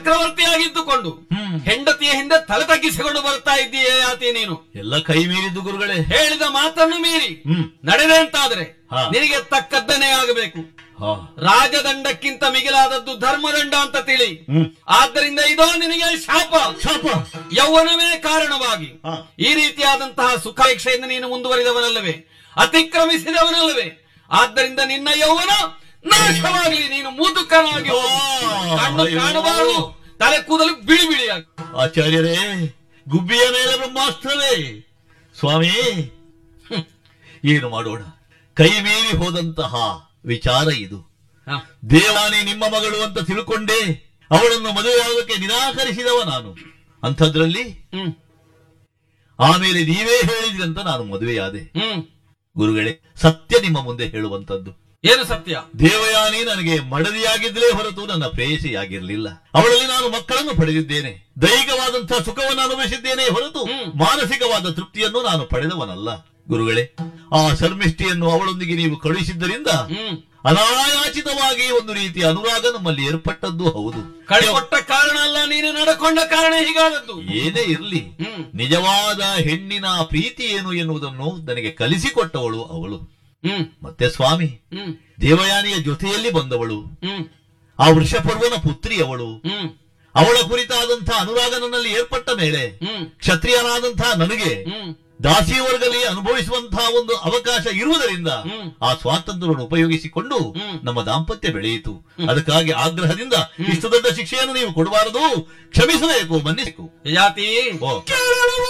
ಚಕ್ರವರ್ತಿಯಾಗಿದ್ದುಕೊಂಡು ಹ್ಮ್. ಹೆಂಡತಿಯ ಹಿಂದೆ ತಲೆ ತಗ್ಗಿಸಿಕೊಂಡು ಬರ್ತಾ ಇದ್ದೀಯೇ ಯಾತಿ ನೀನು ಎಲ್ಲ ಕೈ ಮೀರಿದ್ದು ಗುರುಗಳೇ ಹೇಳಿದ ಮಾತನ್ನು ಮೀರಿ ಹ್ಮ್ ನಡೆದೆ ಅಂತಾದ್ರೆ ಹಾ. ನಿನಗೆ ತಕ್ಕದ್ದನೇ ಆಗಬೇಕು ಹಾ ರಾಜದಂಡಕ್ಕಿಂತ ಮಿಗಿಲಾದದ್ದು ಧರ್ಮದಂಡ ಅಂತ ತಿಳಿ ಹ್ಮ್ ಆದ್ದರಿಂದ ಇದೋ ನಿನಗೆ ಶಾಪ ಶಾಪ ಯೌವನವೇ ಕಾರಣವಾಗಿ ಹಾ. ಈ ರೀತಿಯಾದಂತಹ ಸುಖಾಪೇಕ್ಷೆಯಿಂದ ನೀನು ಮುಂದುವರಿದವನಲ್ಲವೇ ಅತಿಕ್ರಮಿಸಿದವನಲ್ಲವೇ ಆದ್ದರಿಂದ ನಿನ್ನ ಯೌವನ ನಾಶವಾಗಲಿ ನೀನು ಮುದುಕನಾಗಿ ಹೋಗು. ಆ, ಕಣ್ಣು ಅಯ್ಯೋ. ಕಾಣಬಾರದು ತಲೆ ಕೂದಲು ಬಿಳಿ ಬಿಳಿಯಾಗಿ ಆಚಾರ್ಯರೇ ಗುಬ್ಬಿಯ ಮೇಲೆ ಬ್ರಹ್ಮಾಸ್ತ್ರವೇ ಸ್ವಾಮಿ ಹ್ಮ್. ಏನು ಮಾಡೋಣ ಕೈ ಮೀರಿ ಹೋದಂತಹ ವಿಚಾರ ಇದು ಹ. ದೇವಾನಿ ನಿಮ್ಮ ಮಗಳು ಅಂತ ತಿಳ್ಕೊಂಡೇ ಅವಳನ್ನು ಮದುವೆಯಾಗಕ್ಕೆ ನಿರಾಕರಿಸಿದವ ನಾನು ಅಂಥದ್ರಲ್ಲಿ ಹ್ಮ್ ಆಮೇಲೆ ನೀವೇ ಹೇಳಿದ್ರಂತ ನಾನು ಮದುವೆಯಾದೆ ಹ್ಮ್ ಗುರುಗಳೇ ಸತ್ಯ ನಿಮ್ಮ ಮುಂದೆ ಹೇಳುವಂತದ್ದು ಏನು ಸತ್ಯ ದೇವಯಾನಿ ನನಗೆ ಮಡದಿಯಾಗಿದ್ದಲೇ ಹೊರತು ನನ್ನ ಪ್ರೇಯಸಿಯಾಗಿರಲಿಲ್ಲ ಅವಳಲ್ಲಿ ನಾನು ಮಕ್ಕಳನ್ನು ಪಡೆದಿದ್ದೇನೆ ದೈಹಿಕವಾದಂತಹ ಸುಖವನ್ನು ಅನುಭವಿಸಿದ್ದೇನೆ ಹೊರತು ಹ್ಮ್. ಮಾನಸಿಕವಾದ ತೃಪ್ತಿಯನ್ನು ನಾನು ಪಡೆದವನಲ್ಲ ಗುರುಗಳೇ ಆ ಶರ್ಮಿಷ್ಠಿಯನ್ನು ಅವಳೊಂದಿಗೆ ನೀವು ಕಳುಹಿಸಿದ್ದರಿಂದ ಹ್ಮ್ ಅನಾಯಾಚಿತವಾಗಿ ಒಂದು ರೀತಿಯ ಅನುರಾಗ ನಮ್ಮಲ್ಲಿ ಏರ್ಪಟ್ಟದ್ದು ಹೌದು ಕಳಿಕೊಟ್ಟ ಕಾರಣ ಅಲ್ಲ ನೀನು ನಡ್ಕೊಂಡ ಕಾರಣ ಹೀಗಾದದ್ದು ಏನೇ ಇರಲಿ ಹ್ಮ್ ನಿಜವಾದ ಹೆಣ್ಣಿನ ಪ್ರೀತಿ ಏನು ಎನ್ನುವುದನ್ನು ನನಗೆ ಕಲಿಸಿಕೊಟ್ಟವಳು ಅವಳು ಹ್ಮ್ ಮತ್ತೆ ಸ್ವಾಮಿ ಹ್ಮ್ ದೇವಯಾನಿಯ ಜೊತೆಯಲ್ಲಿ ಬಂದವಳು ಹ್ಮ್ ಆ ವೃಷಪರ್ವನ ಪುತ್ರಿ ಅವಳು ಹ್ಮ್ ಅವಳ ಕುರಿತಾದಂತಹ ಅನುರಾಗ ನನ್ನಲ್ಲಿ ಏರ್ಪಟ್ಟ ಮೇಲೆ ಹ್ಮ್ ಕ್ಷತ್ರಿಯನಾದಂತಹ ನನಗೆ ಹ್ಮ್ ದಾಸಿ ವರ್ಗದಲ್ಲಿ ಅನುಭವಿಸುವಂತಹ ಒಂದು ಅವಕಾಶ ಇರುವುದರಿಂದ ಹ್ಮ್. ಆ ಸ್ವಾತಂತ್ರ್ಯವನ್ನು ಉಪಯೋಗಿಸಿಕೊಂಡು ಹ್ಮ್. ನಮ್ಮ ದಾಂಪತ್ಯ ಬೆಳೆಯಿತು ಅದಕ್ಕಾಗಿ ಆಗ್ರಹದಿಂದ ಇಷ್ಟು ದೊಡ್ಡ ಶಿಕ್ಷೆಯನ್ನು ನೀವು ಕೊಡಬಾರದು ಕ್ಷಮಿಸಬೇಕು ಮನ್ನಿಸಬೇಕು ಜಾತಿ ಓ